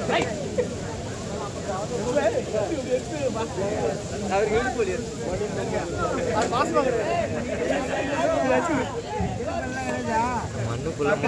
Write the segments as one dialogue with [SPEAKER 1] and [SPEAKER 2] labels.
[SPEAKER 1] மண்ணுக்குள்ள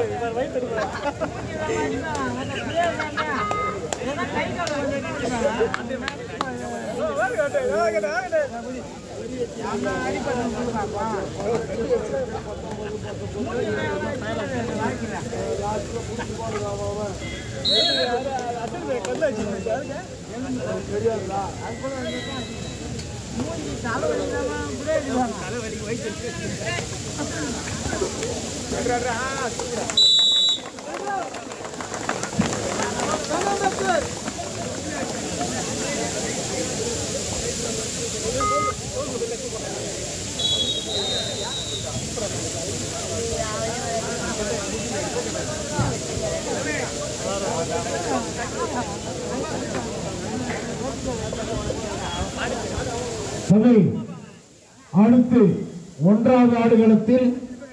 [SPEAKER 2] சபை அடுத்து ஒன்றாவது ஆடுகளத்தில்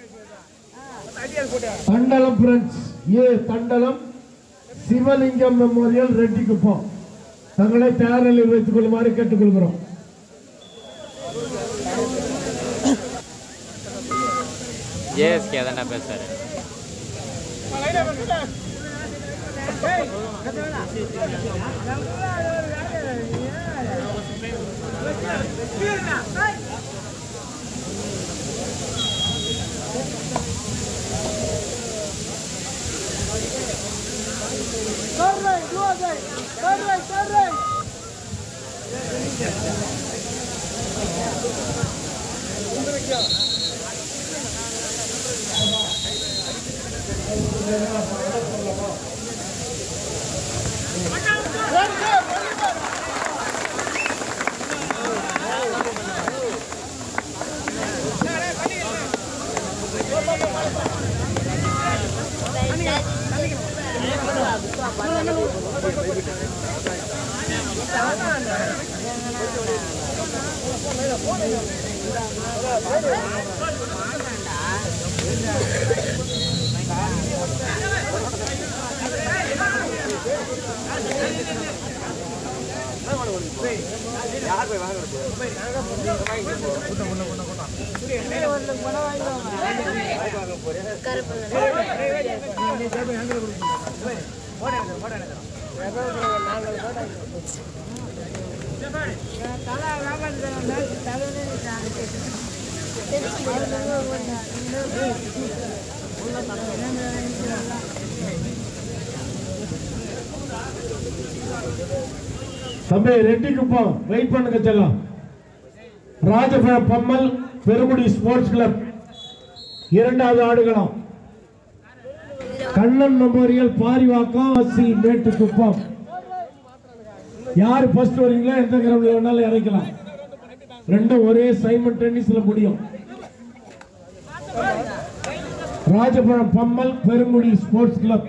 [SPEAKER 2] Thandalam friends A Thandalam Sivalingam memorial Rettikuppam தங்களை தயார் நிலையில் வைத்துக் கொள்ளுமாறு கேட்டுக்கொள்கிறோம்
[SPEAKER 1] ஜேஎஸ்கே தான்டா பேசுறாரு
[SPEAKER 2] தம்பி ரெட்டிக்குப்பம் வெயிட் பண்ணுங்க செல்லம் ராஜபுரம் பம்மல் பெருமுடி ஸ்போர்ட்ஸ் கிளப் இரண்டாவது ஆடுகளம் கண்ணன் மெமோரியல் பாரிவாக்கம் சி மேட்டுக்குப்பம் யார் ஃபர்ஸ்ட் வரீங்களோ எந்த கிரவுண்ட்ல வேணாலும் இறக்கலாம் ரெண்டும் ஒரே சைமன் டென்னிஸ்ல முடியும் ராஜபுரம் பம்மல் பெருங்குடி ஸ்போர்ட்ஸ் கிளப்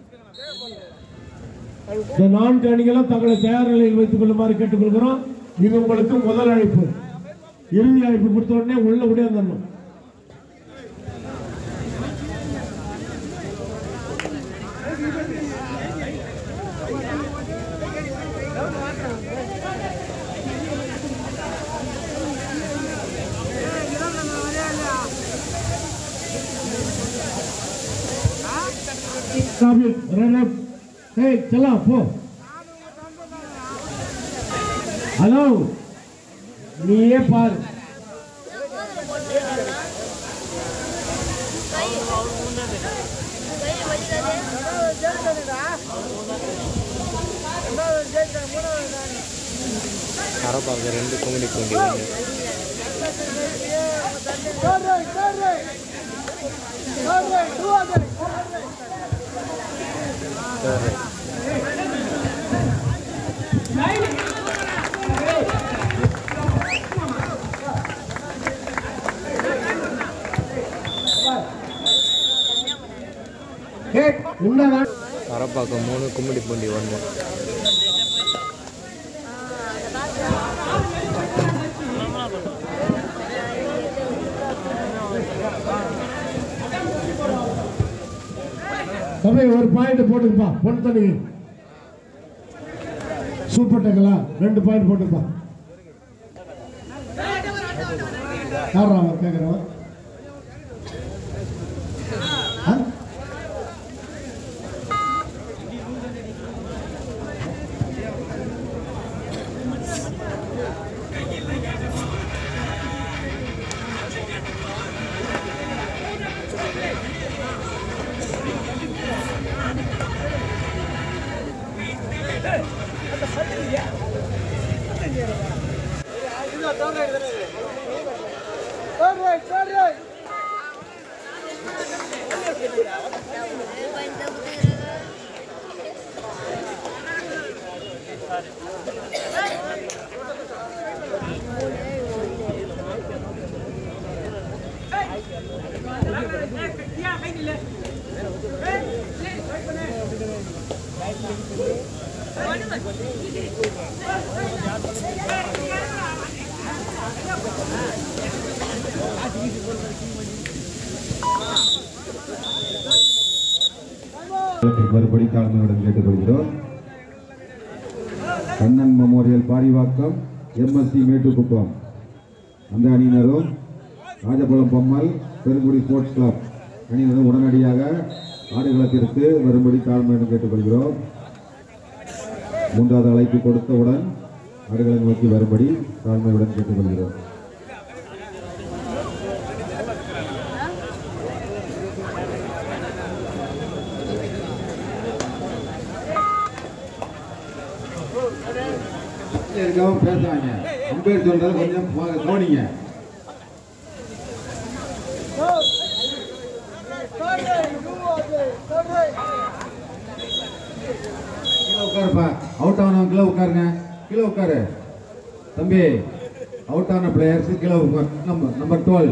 [SPEAKER 2] இந்த நான்கு அணிகளும் தங்களை தயார் நிலையில் வைத்துக் கொள்ளுமாறு கேட்டுக்கொள்கிறோம் இது உங்களுக்கு முதல் அழைப்பு இறுதி அழைப்பு கொடுத்த உடனே உள்ள உடையாந்தரணும் காபி ரன் அப் ஏய் செல்லா போ ஹலோ நீயே பாரு
[SPEAKER 1] அரப்பாவுக்கு ரெண்டு குமிடி பூண்டி ஒன்று சரி
[SPEAKER 2] ஏய் உன்னதான்
[SPEAKER 1] அரப்பாக்கு மூணு கும்மிடி பூண்டி ஒன்று
[SPEAKER 2] தம்பி ஒரு பாயிண்ட் போட்டுக்கப்பா பொன் தண்ணி சூப்பர் டேக்கலா ரெண்டு பாயிண்ட் போட்டுப்பா யாரா அவன் கேட்குறவன்
[SPEAKER 3] மறுபடி தாழ்மையுடன் கேட்டுக்கொள்கிறோம் கண்ணன் மெமோரியல் பாரிவாக்கம் எம்எஸ்சி மேட்டுக்குப்பம் அந்த அணியினரும் ராஜபுரம் பொம்மல் பெருங்குடி ஸ்போர்ட்ஸ் கிளப் அணியினரும் உடனடியாக ஆடுகளத்திற்கு வரும்படி தாழ்மையுடன் கேட்டுக்கொள்கிறோம் மூன்றாவது அழைப்பு கொடுத்தவுடன் ஆடுகளை நோக்கி வரும்படி தாழ்மையுடன் கேட்டுக்கொள்கிறோம் இருக்கவும் பேசுறாங்க அம்பேர் சொல்றது கொஞ்சம் பா- கவனிங்க கீழே உட்காருப்பா அவுட் ஆனவங்க கீழே உட்காருங்க கீழே உட்காரு தம்பி அவுட் ஆன பிளேயர்ஸ் கீழே உட்கார் நம்பர் நம்பர் டுவெல்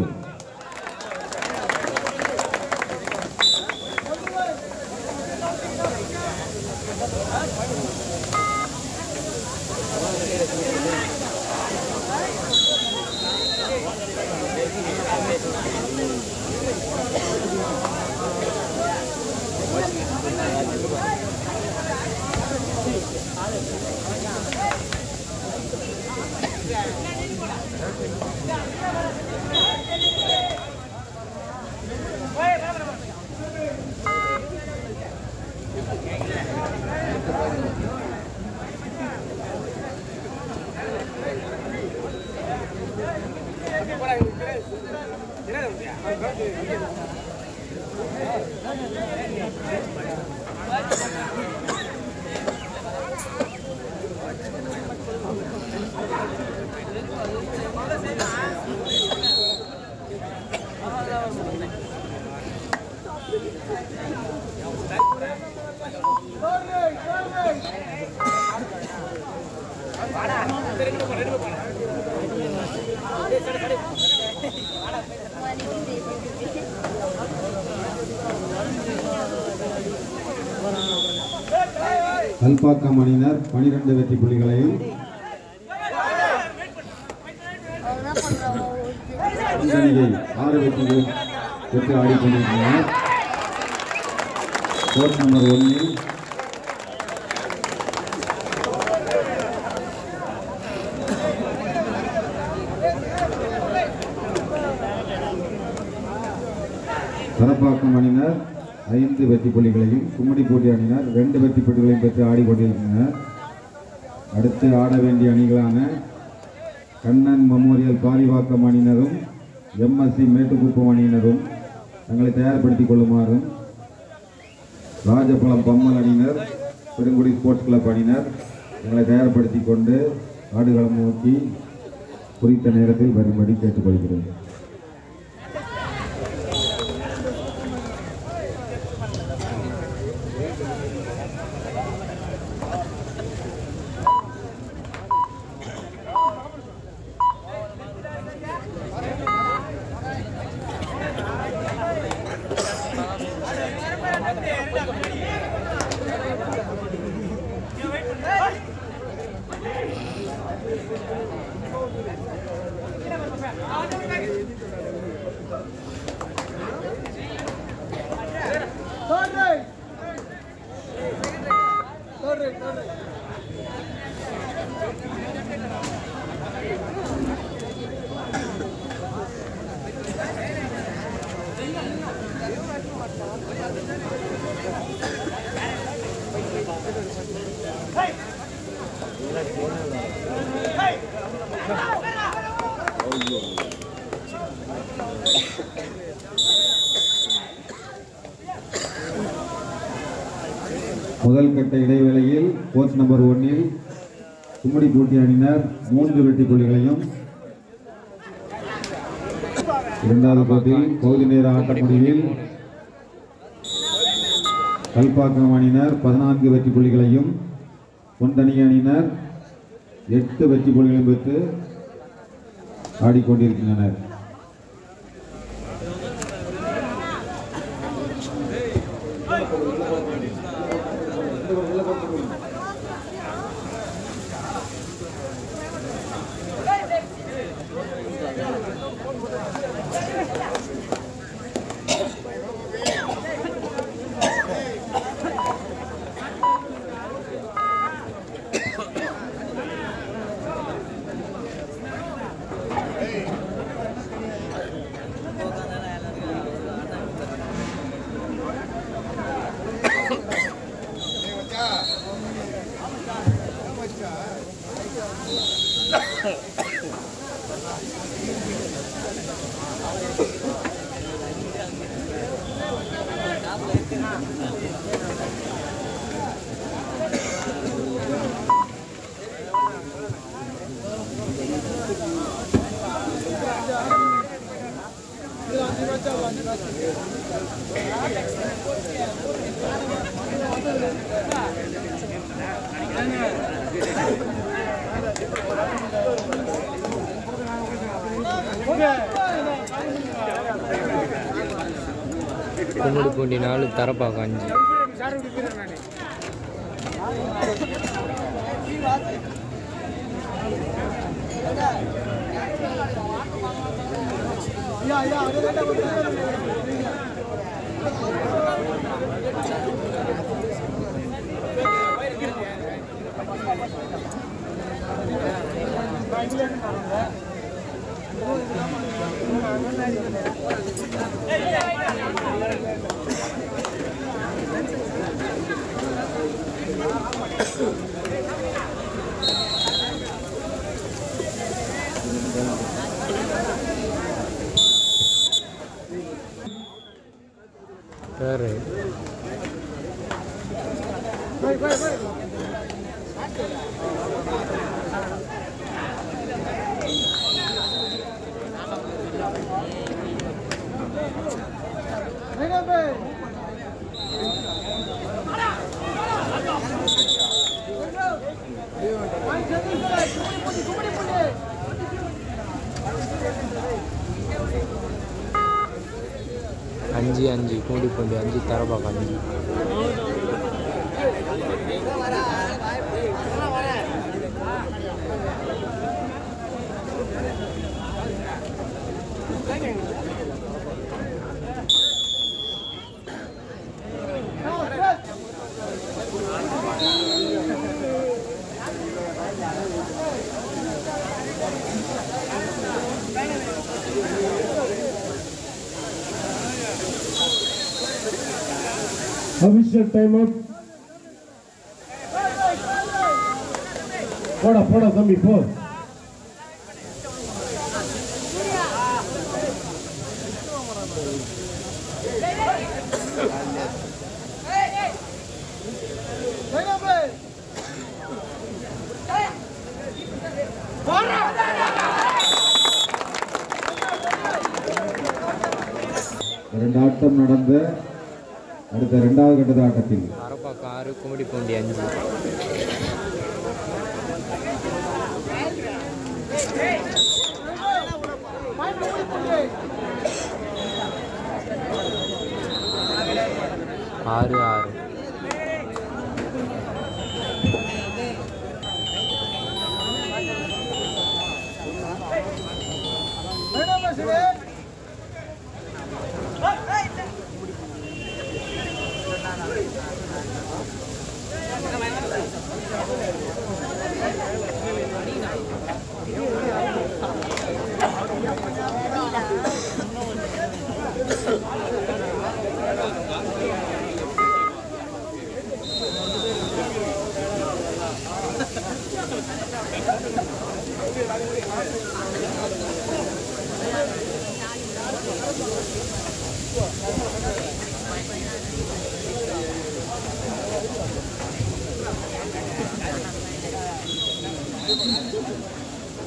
[SPEAKER 3] கல்பாக்கம் அணியினர் பனிரெண்டு வெற்றி புள்ளிகளையும் முன்னணியை ஆறு வெற்றிகள் பெற்று ஆடிக்கொண்டிருக்கிறார் கோட் நம்பர் ஒன்னில் கரப்பாக்கம் அணியினர் ஐந்து வெற்றி புள்ளிகளையும் கும்மிடிப்பூட்டி அணியினர் ரெண்டு வெற்றி புள்ளிகளையும் பெற்று ஆடிக்கொண்டிருக்கின்றனர் அடுத்து ஆட வேண்டிய அணிகளான கண்ணன் மெமோரியல் பாரிவாக்கம் அணியினரும் எம்எஸ்சி மேட்டுக்குப்பம் அணியினரும் தங்களை தயார்படுத்திக் கொள்ளுமாறும் ராஜபலம் பம்மல் அணியினர் பெருங்குடி ஸ்போர்ட்ஸ் கிளப் அணியினர் தங்களை தயார்படுத்திக் கொண்டு ஆடுகளம் நோக்கி குறித்த நேரத்தில் வரும்படி கேட்டுக்கொள்கிறேன் முதல் கட்ட இடைவேளையில் கோச் நம்பர் ஒன்னில் கும்மிடி போட்டி அணியினர் மூன்று வெற்றி புள்ளிகளையும் இரண்டாவது போட்டியில் பகுதி நேர ஆட்ட முடிவில் கல்பாக்கம் அணியினர் பதினான்கு வெற்றி புள்ளிகளையும் பொந்தணி அணியினர் எட்டு வெற்றி புள்ளிகளையும் பெற்று ஆடிக்கொண்டிருக்கின்றனர்
[SPEAKER 1] கும்மிடி பூண்டி நாலு தரப்பாக்கம் அஞ்சு பேர் அஞ்சு அஞ்சு கும்மிடி பூண்டி அஞ்சு தரப்பாக்கம் அஞ்சு
[SPEAKER 2] அபிஷேக் டைம் அவுட் போடா போடா தம்பி போ
[SPEAKER 3] இரண்டு ஆட்டம் நடந்த அடுத்த இரண்டாவது கட்டத ஆட்டத்தில்
[SPEAKER 1] தரப்பாக்கம் ஆறு கும்மிடி பூண்டி அஞ்சு ஆறு ஆறு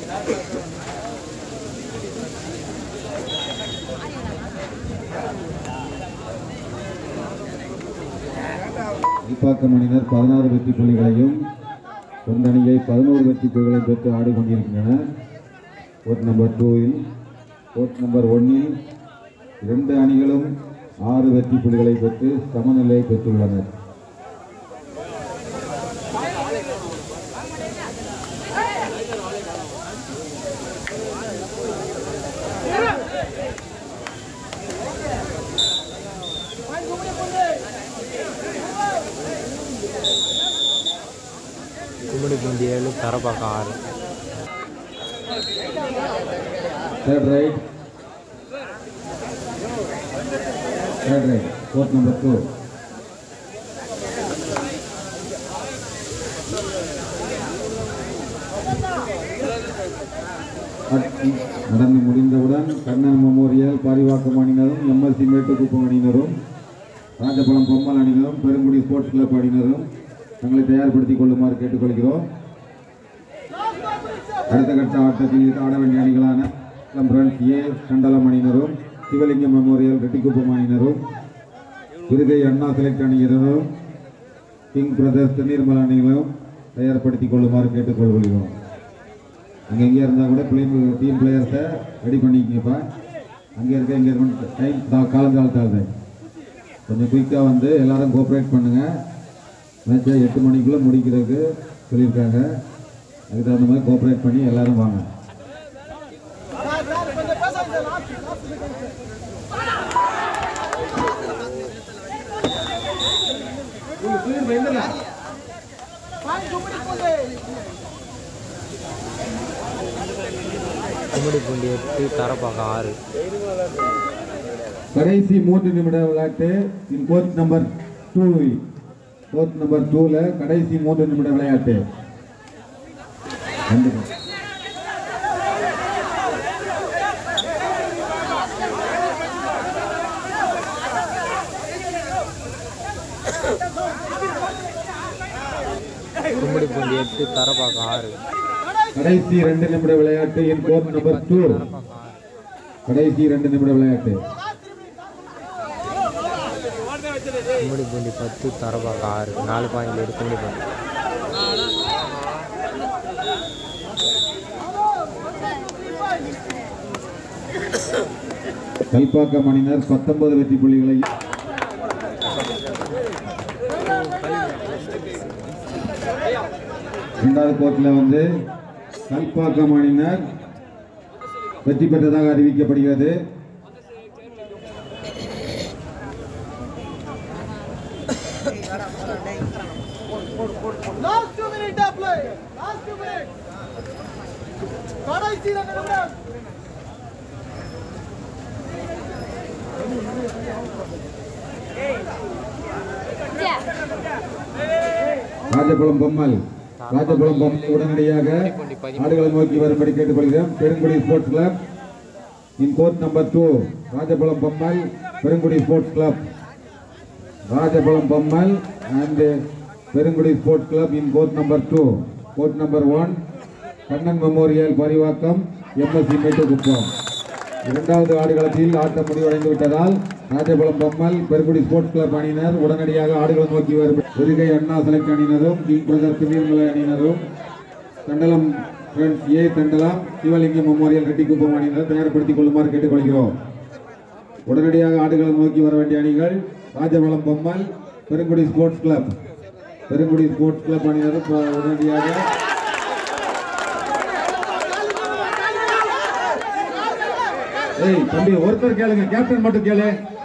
[SPEAKER 3] இப்பாக்கம் அணியினர் பதினாறு வெற்றி புள்ளிகளையும் கொண்டணியை பதினோரு வெற்றி புள்ளிகளையும் பெற்று ஆடிக்கொண்டிருக்கின்றனர் கோட் நம்பர் டூவில் கோட் நம்பர் ஒன்னில் இரண்டு அணிகளும் ஆறு வெற்றி புள்ளிகளை பெற்று சமநிலையை பெற்றுள்ளனர்
[SPEAKER 1] கும்மிடிப்பூண்டி ஏழு தரப்பாக்கம் ஆறு
[SPEAKER 3] third right third right court number two நடந்து முடிந்தவுடன் கண்ணன் மெமோரியல் பாரிவாக்கம் அணியினரும் எம்எஸ்சி மேட்டுக்குப்பம் அணியினரும் ராஜபலம் பொம்மல் அணியினரும் பெருங்குடி ஸ்போர்ட்ஸ் கிளப் அணியினரும் தங்களை தயார்படுத்திக் கொள்ளுமாறு கேட்டுக்கொள்கிறோம் அடுத்த கட்ட ஆட்டத்தில் ஆட வேண்டிய அணிகளான பிரண்ட்ஸ் ஏ கண்டலம் அணியினரும் சிவலிங்கம் மெமோரியல் ரெட்டிக்குப்பம் அணியினரும் விருதை அண்ணா செலக்ட் அணியினரும் கிங் பிரதர்ஸ் திருநீர்மலை அணிகளும் தயார்படுத்திக் கொள்ளுமாறு கேட்டுக்கொள்கிறோம் அங்கே எங்கே இருந்தால் கூட பிளே டீம் பிளேயர்ஸை ரெடி பண்ணிக்கங்கப்பா அங்கே இருக்க இங்கே இருக்க டைம் காலங்காலத்தால் கொஞ்சம் குயிக்காக வந்து எல்லாரும் கோஆப்ரேட் பண்ணுங்கள் மேட்சை எட்டு மணிக்குள்ளே முடிக்கிறதுக்கு சொல்லியிருக்காங்க அதுக்கு தகுந்த மாதிரி கோஆப்ரேட் பண்ணி எல்லாரும் வாங்க
[SPEAKER 1] கும்மிடிப்பூண்டி எட்டு தரப்பாக்கம் ஆறு
[SPEAKER 3] கடைசி மூன்று நிமிட விளையாட்டு in coach number two coach number டூல கடைசி மூன்று நிமிட விளையாட்டு கண்டிப்பா.
[SPEAKER 1] கும்மிடிப்பூண்டி எட்டு தரப்பாக்கம் ஆறு
[SPEAKER 3] கடைசி ரெண்டு நிமிட விளையாட்டு in coach number two
[SPEAKER 1] Tharapakkam ஆறு
[SPEAKER 3] கடைசி ரெண்டு நிமிட விளையாட்டு
[SPEAKER 1] கும்மிடிப்பூண்டி பத்து தரப்பாக்கம் ஆறு நாலு பாயிண்ட் ஏழு கும்மிடிப்பூண்டி
[SPEAKER 3] கல்பாக்கம் அணியினர் பத்தொன்பது வெற்றி புள்ளிகளையும் இரண்டாவது கோர்ட்ல வந்து கல்பாக்கம் அணியினர் வெற்றி பெற்றதாக அறிவிக்கப்படுகிறது
[SPEAKER 4] Last two minutes of play. Last two minutes. கடைசி ரெண்டு நிமிடம்
[SPEAKER 3] ராஜகுளம் பொம்மல் ராஜகுளம் பொம்மல் உடனடியாக ஆடுகளை நோக்கி வரும்படி கேட்டுக்கொள்கிறோம் Perungudi sports club in court number two Rajakulam Pammal Perungudi sports club Rajakulam Pammal and Perungudi sports club in court number two court number one Kannan memorial Parivakkam MSC Mettukuppam இரண்டாவது ஆடுகளத்தில் ஆட்டம் முடிவடைந்து விட்டதால் ராஜகுளம் பொம்மல் பெருங்குடி ஸ்போர்ட்ஸ் கிளப் அணியினர் உடனடியாக ஆடுகளை நோக்கி வரும் விருகை அண்ணா செலக்ட் அணியினரும் கிங் பிரதர் திருநீர்மலை அணியினரும் Thandalam friends A Thandalam Sivalingam memorial Rettikuppam அணியினர் தயார்படுத்திக் கொள்ளுமாறு கேட்டுக்கொள்கிறோம் உடனடியாக ஆடுகளை நோக்கி வர வேண்டிய அணிகள் Rajabalam Pammal Perungudi sports club Perungudi sports club அணியினர் இப்ப உடனடியாக ஏய் தம்பி ஒருத்தர் கேளுங்க கேப்டன் மட்டும் கேளு